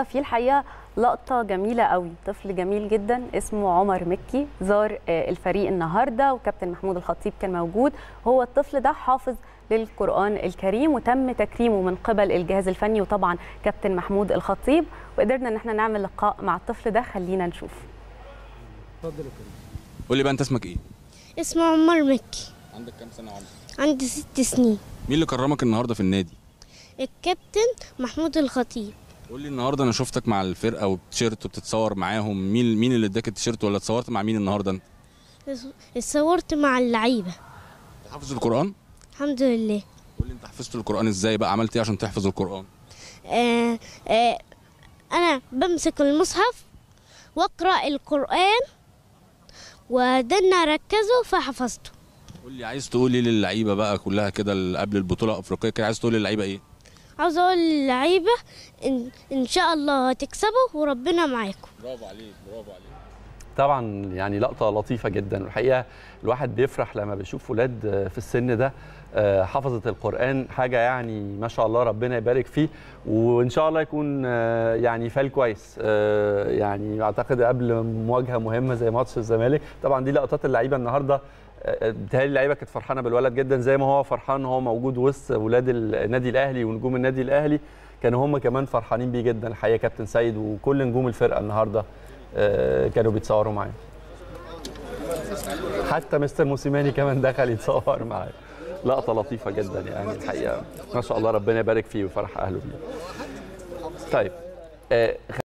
في الحقيقه لقطه جميله قوي طفل جميل جدا اسمه عمر مكي زار آه، الفريق النهارده وكابتن محمود الخطيب كان موجود هو الطفل ده حافظ للقرآن الكريم وتم تكريمه من قبل الجهاز الفني وطبعا كابتن محمود الخطيب وقدرنا ان احنا نعمل لقاء مع الطفل ده خلينا نشوف قول لي بقى انت اسمك ايه اسمه عمر مكي عندك كام سنه عمر عندي ست سنين مين اللي كرمك النهارده في النادي الكابتن محمود الخطيب قول لي النهارده انا شفتك مع الفرقه وبتشيرت وبتتصور معاهم مين مين اللي اداك التيشيرت ولا اتصورت مع مين النهارده انت اتصورت مع اللعيبة حافظ القران الحمد لله قول لي انت حفظت القران ازاي بقى عملت ايه عشان تحفظ القران آه آه أنا بمسك المصحف وأقرأ القرآن ودنا ركزه فحفظته قول لي عايز تقول ايه للعيبه بقى كلها كده اللي قبل البطوله الافريقيه كده عايز تقول للعيبه ايه عاوز أقول للعيبة إن, إن شاء الله هتكسبوا وربنا معاكم برافو عليك برافو عليك طبعا يعني لقطه لطيفه جدا والحقيقه الواحد بيفرح لما بيشوف ولاد في السن ده آه، حفظت القران حاجه يعني ما شاء الله ربنا يبارك فيه وان شاء الله يكون آه، يعني فال كويس آه، يعني اعتقد قبل مواجهه مهمه زي ماتش الزمالك طبعا دي لقطات اللعيبه النهارده آه، بتهيألي اللعيبه كانت فرحانه بالولد جدا زي ما هو فرحان ان هو موجود وسط ولاد النادي الاهلي ونجوم النادي الاهلي كانوا هم كمان فرحانين بيه جدا الحقيقه كابتن سيد وكل نجوم الفرقه النهارده آه، كانوا بيتصوروا معاه حتى مستر موسيماني كمان دخل يتصور معاه لقطه لطيفه جدا يعني الحقيقه ما شاء الله ربنا يبارك فيه ويفرح اهله بيه طيب آه،